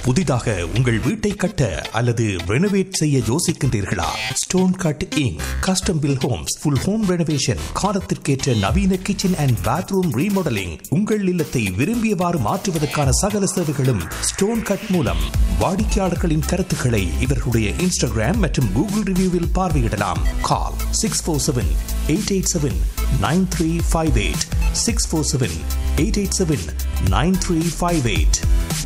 புதிதாக உங்கள் வீட்டை கட்ட அல்லது ரெனோவேட் செய்ய யோசிக்கின்றீர்களா stone cut inc custom built homes full home renovation காலத்திற்கேற்ற நவீன கிச்சன் அண்ட் பாத்ரூம் ரீமாடலிங் உங்கள் இல்லத்தை விரும்பியவாறு மாற்றுவதற்கான சகல சேவைகளும் ஸ்டோன் கட் மூலம் வாடிக்கையாளர்களின் கருத்துக்களை இவர்களுடைய இன்ஸ்டாகிராம் மற்றும் கூகுள் ரிவ்யூவில் பார்வையிடலாம் call six four seven eight eight seven nine three five eight six four seven eight eight seven nine three five eight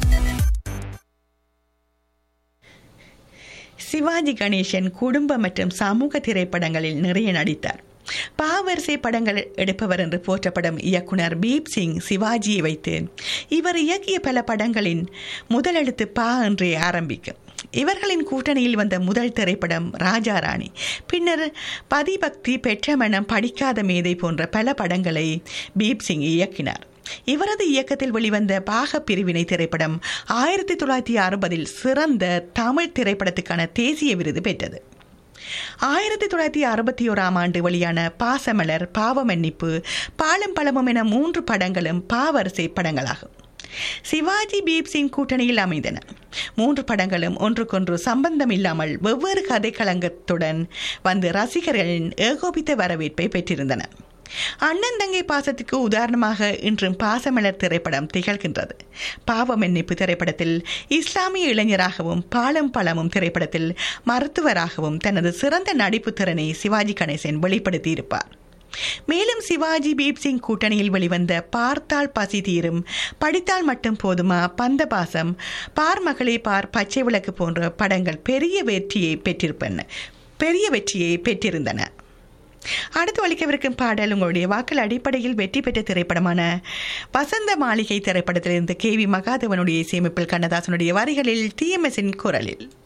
Sivaji Ganesan குடும்ப மற்றும் சமூக திரைப்படங்களில் நிறைய நடித்தார் பாவரிசை படங்கள் எடுப்பவர் என்று போற்றப்படும் இயக்குனர் பீப் சிங் சிவாஜியை வைத்து இவர் இயக்கிய பல படங்களின் முதல் எழுத்து பா என்றே ஆரம்பிக்கும் இவர்களின் கூட்டணியில் வந்த முதல் திரைப்படம் ராஜா ராணி பின்னர் பதிபக்தி பெற்ற மனம் படிக்காத மேதை போன்ற பல படங்களை பீப் சிங் இயக்கினார் இவரது இயக்கத்தில் வெளிவந்த பாக பிரிவினை திரைப்படம் ஆயிரத்தி தொள்ளாயிரத்தி அறுபதில் சிறந்த தமிழ் திரைப்படத்துக்கான தேசிய விருது பெற்றது ஆயிரத்தி தொள்ளாயிரத்தி அறுபத்தி ஓராம் ஆண்டு வெளியான பாசமலர் பாவமன்னிப்பு பாலும் பழமும் என மூன்று படங்களும் பாவரிசை படங்களாகும் சிவாஜி பீப் சிங் கூட்டணியில் அமைந்தன மூன்று படங்களும் ஒன்றுக்கொன்று சம்பந்தம் இல்லாமல் வெவ்வேறு கதைக்களங்கத்துடன் வந்து ரசிகர்களின் ஏகோபித்த வரவேற்பை பெற்றிருந்தன அண்ணன் தங்கை பாசத்துக்கு உதாரணமாக இன்றும் பாசமலர் திரைப்படம் திகழ்கின்றது பாவ மன்னிப்பு திரைப்படத்தில் இஸ்லாமிய இளைஞராகவும் பாலம் பழமும் திரைப்படத்தில் மருத்துவராகவும் தனது சிறந்த நடிப்பு திறனை சிவாஜி கணேசன் வெளிப்படுத்தியிருப்பார் மேலும் சிவாஜி பீப் சிங் கூட்டணியில் வெளிவந்த பார்த்தால் பசி தீரும் படித்தால் மட்டும் போதுமா பந்தபாசம் பார் மகளே பார் பச்சை விளக்கு போன்ற படங்கள் பெரிய வெற்றியை பெற்றிருப்பன பெரிய வெற்றியை பெற்றிருந்தன அடுத்து ஒழிக்கவிருக்கும் பாடல் உங்களுடைய வாக்கள் அடிப்படையில் வெற்றி பெற்ற திரைப்படமான வசந்த மாளிகை திரைப்படத்திலிருந்து கே வி மகாதேவனுடைய இசையமைப்பில் கண்ணதாசனுடைய வரிகளில் டிஎம்எஸின் குரலில்